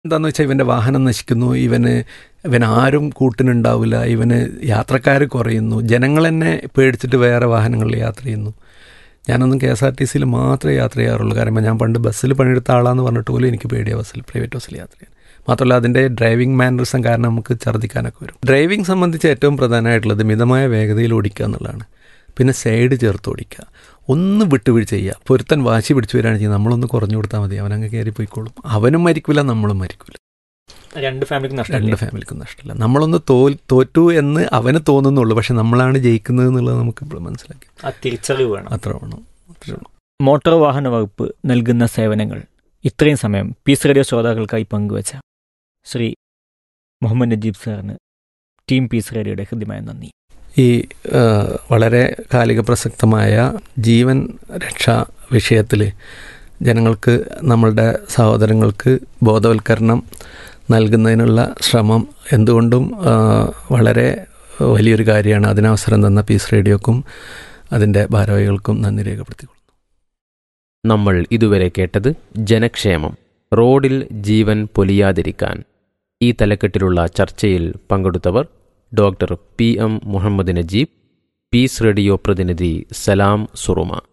എന്താന്ന് വെച്ചാൽ ഇവൻ്റെ വാഹനം നശിക്കുന്നു ഇവന് ഇവൻ ആരും കൂട്ടിനുണ്ടാവില്ല ഇവന് യാത്രക്കാർ കുറയുന്നു ജനങ്ങൾ തന്നെ പേടിച്ചിട്ട് വേറെ വാഹനങ്ങളിൽ യാത്ര ചെയ്യുന്നു ഞാനൊന്നും കെ എസ് ആർ ടി സിയിൽ മാത്രമേ യാത്ര ചെയ്യാറുള്ളൂ കാരണം ഞാൻ പണ്ട് ബസ്സിൽ പണിയെടുത്ത ആളാന്ന് പറഞ്ഞിട്ട് പോലും എനിക്ക് പേടിയ ബസ്സിൽ പ്രൈവറ്റ് ബസ്സിൽ യാത്ര ചെയ്യാൻ മാത്രമല്ല അതിൻ്റെ ഡ്രൈവിംഗ് മാനറിസം കാരണം നമുക്ക് ഛർദ്ദിക്കാനൊക്കെ വരും ഡ്രൈവിംഗ് സംബന്ധിച്ച് ഏറ്റവും പ്രധാനമായിട്ടുള്ളത് മിതമായ വേഗതയിൽ ഓടിക്കുക എന്നുള്ളതാണ് പിന്നെ സൈഡ് ചേർത്ത് ഓടിക്കുക ഒന്ന് വിട്ടുവീഴ്ച ചെയ്യുക പൊരുത്തൻ വാശി പിടിച്ചു വരികയാണ് ചെയ്യുന്നത് നമ്മളൊന്ന് കുറഞ്ഞു കൊടുത്താൽ മതി അവനങ്ങ് കയറി പോയിക്കോളും അവനും മരിക്കില്ല നമ്മളും മരിക്കില്ല രണ്ട് ഫാമിലിക്ക് രണ്ട് നഷ്ടമല്ല ഫാമിലിക്കും നഷ്ടമില്ല നമ്മളൊന്ന് തോൽ തോറ്റു എന്ന് അവന് തോന്നുന്നുള്ളൂ പക്ഷെ നമ്മളാണ് ജയിക്കുന്നത് എന്നുള്ളത് നമുക്ക് ഇപ്പോൾ മനസ്സിലാക്കി ആ തിരിച്ചറിവ് വേണം അത്ര വേണം അത്രേ ഉള്ളൂ മോട്ടോർ വാഹന വകുപ്പ് നൽകുന്ന സേവനങ്ങൾ ഇത്രയും സമയം പീസ് റേഡിയോ ശ്രോതാക്കൾക്കായി പങ്കുവച്ച ശ്രീ മുഹമ്മദ് നജീബ് സാറിന് ടീം പീസ് റേഡിയോയുടെ ഹൃദ്യമായ നന്ദി ഈ ആ, വളരെ കാലിക പ്രസക്തമായ ജീവൻ രക്ഷാ വിഷയത്തിൽ ജനങ്ങൾക്ക് നമ്മളുടെ സഹോദരങ്ങൾക്ക് ബോധവൽക്കരണം നൽകുന്നതിനുള്ള ശ്രമം എന്തുകൊണ്ടും ആ, വളരെ വലിയൊരു കാര്യമാണ് അതിനവസരം തന്ന പീസ് റേഡിയോക്കും അതിൻ്റെ ഭാരവാഹികൾക്കും നന്ദി രേഖപ്പെടുത്തിക്കൊള്ളുന്നു നമ്മൾ ഇതുവരെ കേട്ടത് ജനക്ഷേമം റോഡിൽ ജീവൻ പൊലിയാതിരിക്കാൻ ഈ തലക്കെട്ടിലുള്ള ചർച്ചയിൽ പങ്കെടുത്തവർ doctor P M Muhammad Najeeb peace radio പ്രതിനിധി സലാം സുറുമ